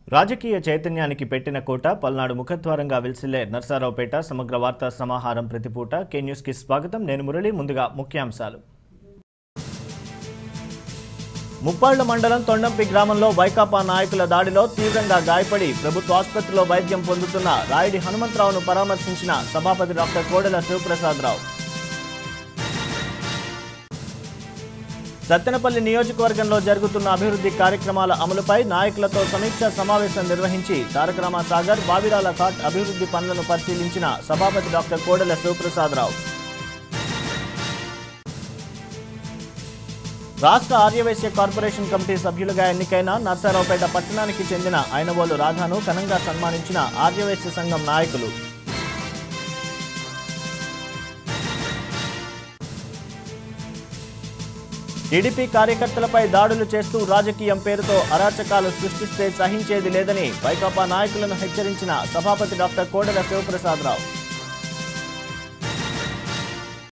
రాజకీయ చైతన్యానికి పెట్టిన కోట పల్నాడు ముఖద్వారంగా విల్సిల్లే నర్సారావుపేట సమగ్ర వార్తా సమాహారం ప్రతిపూట కే న్యూస్కి స్వాగతం నేను మురళి ముందుగా ముఖ్యాంశాలు ముప్పాళ్ల మండలం తొండంపి గ్రామంలో వైకాపా నాయకుల దాడిలో తీవ్రంగా గాయపడి ప్రభుత్వ ఆసుపత్రిలో వైద్యం పొందుతున్న రాయుడి హనుమంతరావును పరామర్శించిన సభాపతి డాక్టర్ కోడెల శివప్రసాదరావు సత్తెనపల్లి నియోజకవర్గంలో జరుగుతున్న అభివృద్ధి కార్యక్రమాల అమలుపై నాయకులతో సమీక్షా సమావేశం నిర్వహించి తారకరామ సాగర్ బావిరాల ఘాట్ అభివృద్ధి పనులను పరిశీలించిన సభాపతి డాక్టర్ కోడెల శివప్రసాదరావు రాష్ట్ర ఆర్యవైశ్య కార్పొరేషన్ కమిటీ సభ్యులుగా ఎన్నికైన నర్సారావుపేట పట్టణానికి చెందిన ఐనవోలు రాధాను ఘనంగా సన్మానించిన ఆర్యవైశ్య సంఘం నాయకులు టీడీపీ కార్యకర్తలపై దాడులు చేస్తూ రాజకీయం పేరుతో అరాచకాలు సృష్టిస్తే సహించేది లేదని వైకాపా నాయకులను హెచ్చరించిన సభాపతి డాక్టర్ కోడెల శివప్రసాదరావు